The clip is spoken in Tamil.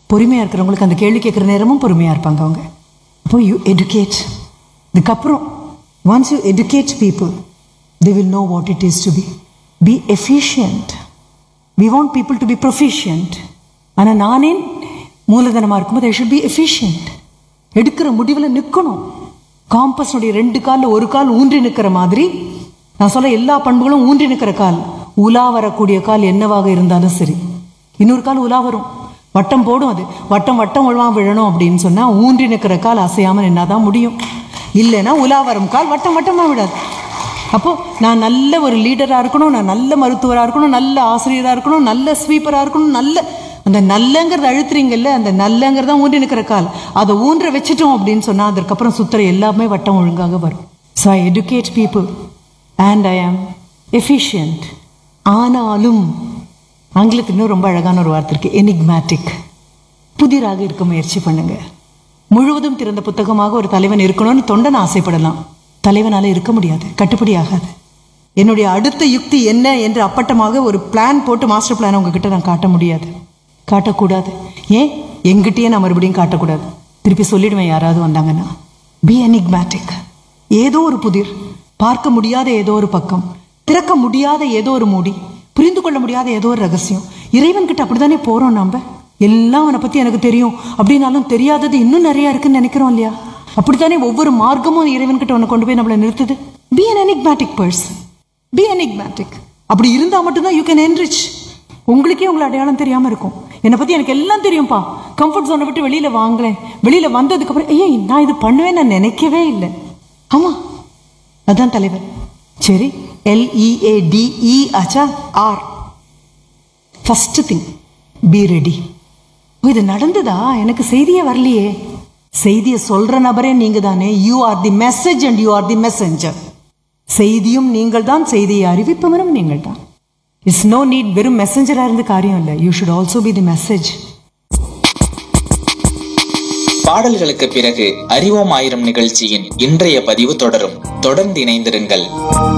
பொறுமையாக இருக்கிறவங்களுக்கு அந்த கேள்வி கேட்குற நேரமும் பொறுமையாக இருப்பாங்க அவங்க அப்போ யூ educate இதுக்கப்புறம் once you educate people they will know what it is to be be efficient we want people to be proficient ஆனால் நானே மூலதனமாக இருக்கும்போது ஐ ஷுட் பி எஃபிஷியன்ட் எடுக்கிற முடிவில் நிற்கணும் காம்பஸுடைய ரெண்டு காலில் ஒரு கால் ஊன்றி நிற்கிற மாதிரி நான் சொல்ல எல்லா பண்புகளும் ஊன்றி நிற்கிற கால் உலா வரக்கூடிய கால் என்னவாக இருந்தாலும் சரி இன்னொரு கால் உலா வரும் வட்டம் போடும் அது வட்டம் வட்டம் ஒழுவா விழணும் அப்படின்னு சொன்னால் ஊன்றி நிற்கிற கால் அசையாமல் நின்னாதான் முடியும் இல்லைன்னா உலா வரும் கால் வட்டம் வட்டமாக விடாது அப்போ நான் நல்ல ஒரு லீடராக இருக்கணும் நான் நல்ல மருத்துவராக இருக்கணும் நல்ல ஆசிரியராக இருக்கணும் நல்ல ஸ்வீப்பராக இருக்கணும் நல்ல அந்த நல்லங்கிறத அழுத்துறீங்கல்ல அந்த நல்லங்கிறத ஊன்றி நிற்கிற கால் அதை ஊன்ற வச்சுட்டோம் அப்படின்னு சொன்னால் அதற்கப்புறம் சுத்துற எல்லாமே வட்டம் ஒழுங்காக வரும் so I educate people and I am efficient ஆனாலும் ஆங்கிலத்தில் இன்னும் ரொம்ப அழகான ஒரு வார்த்தை இருக்கு enigmatic புதிராக இருக்க முயற்சி பண்ணுங்க முழுவதும் திறந்த புத்தகமாக ஒரு தலைவன் இருக்கணும்னு தொண்டன் ஆசைப்படலாம் தலைவனால இருக்க முடியாது கட்டுப்படி ஆகாது என்னுடைய அடுத்த யுக்தி என்ன என்று அப்பட்டமாக ஒரு பிளான் போட்டு மாஸ்டர் பிளான் உங்ககிட்ட நான் காட்ட முடியாது காட்டக்கூடாது ஏன் எங்கிட்டயே நான் மறுபடியும் காட்டக்கூடாது திருப்பி சொல்லிடுவேன் யாராவது வந்தாங்கன்னா பி enigmatic ஏதோ ஒரு புதிர் பார்க்க முடியாத ஏதோ ஒரு பக்கம் திறக்க முடியாத ஏதோ ஒரு மூடி புரிந்து கொள்ள முடியாத ஏதோ ஒரு ரகசியம் இறைவன் கிட்ட அப்படித்தானே போறோம் நாம எல்லாம் அவனை பத்தி எனக்கு தெரியும் அப்படின்னாலும் தெரியாதது இன்னும் நிறைய இருக்குன்னு நினைக்கிறோம் இல்லையா அப்படித்தானே ஒவ்வொரு மார்க்கமும் இறைவன் கிட்ட உன்னை கொண்டு போய் நம்மளை நிறுத்துது be an enigmatic person be enigmatic அப்படி இருந்தா மட்டும்தான் யூ கேன் enrich உங்களுக்கே உங்களை அடையாளம் தெரியாம இருக்கும் என்னை பத்தி எனக்கு எல்லாம் தெரியும்ப்பா கம்ஃபர்ட் ஜோனை விட்டு வெளியில வாங்களேன் வெளியில வந்ததுக்கு அப்புறம் ஏய் நான் இது பண்ணுவேன் நான் நினைக்கவே இல்லை ஆமா அதான் தலைவர் சரி எல்இஏடிஇ ஆச்சா are first thing be ready இது நடந்ததா எனக்கு செய்தியே வரலையே செய்தியை சொல்ற நபரே நீங்க தானே you are the message and you are the messenger செய்தியும் நீங்கள் தான் செய்தியை அறிவிப்பவரும் நீங்கள் தான் இட்ஸ் நோ நீட் வெறும் மெசஞ்சரா இருந்து காரியம் இல்லை you should also be the message பாடல்களுக்கு பிறகு அறிவோம் ஆயிரம் நிகழ்ச்சியின் இன்றைய பதிவு தொடரும் தொடர்ந்து இணைந்திருங்கள்